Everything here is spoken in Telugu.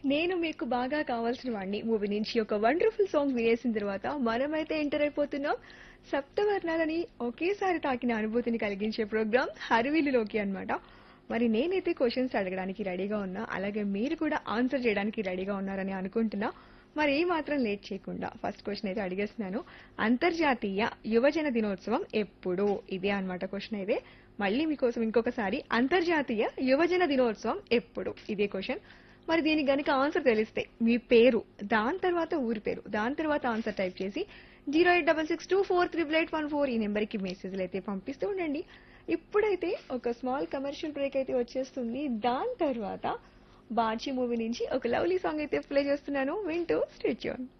నేను మీకు బాగా కావాల్సిన వాడిని మూవీ నుంచి ఒక వండర్ఫుల్ సాంగ్ వినేసిన తర్వాత మనమైతే ఎంటర్ అయిపోతున్నాం సప్తవర్ణాలని ఒకేసారి తాకిన అనుభూతిని కలిగించే ప్రోగ్రామ్ హరివిల్లులోకి అన్నమాట మరి నేనైతే క్వశ్చన్స్ అడగడానికి రెడీగా ఉన్నా అలాగే మీరు కూడా ఆన్సర్ చేయడానికి రెడీగా ఉన్నారని అనుకుంటున్నా మరి ఏ మాత్రం లేట్ చేయకుండా ఫస్ట్ క్వశ్చన్ అయితే అడిగేస్తున్నాను అంతర్జాతీయ యువజన దినోత్సవం ఎప్పుడు ఇదే అన్నమాట క్వశ్చన్ అయితే మళ్ళీ మీకోసం ఇంకొకసారి అంతర్జాతీయ యువజన దినోత్సవం ఎప్పుడు ఇదే క్వశ్చన్ మరి దీనికి గనుక ఆన్సర్ తెలిస్తే మీ పేరు దాని తర్వాత ఊరి పేరు దాని తర్వాత ఆన్సర్ టైప్ చేసి zero eight double six two four triple eight one four ఈ నెంబర్కి మెసేజ్లు అయితే పంపిస్తూ ఉండండి ఇప్పుడైతే ఒక స్మాల్ కమర్షియల్ బ్రేక్ అయితే వచ్చేస్తుంది దాని తర్వాత బాచి మూవీ నుంచి ఒక లవ్లీ సాంగ్ అయితే ప్లే చేస్తున్నాను వింటూ స్టేచ్యూన్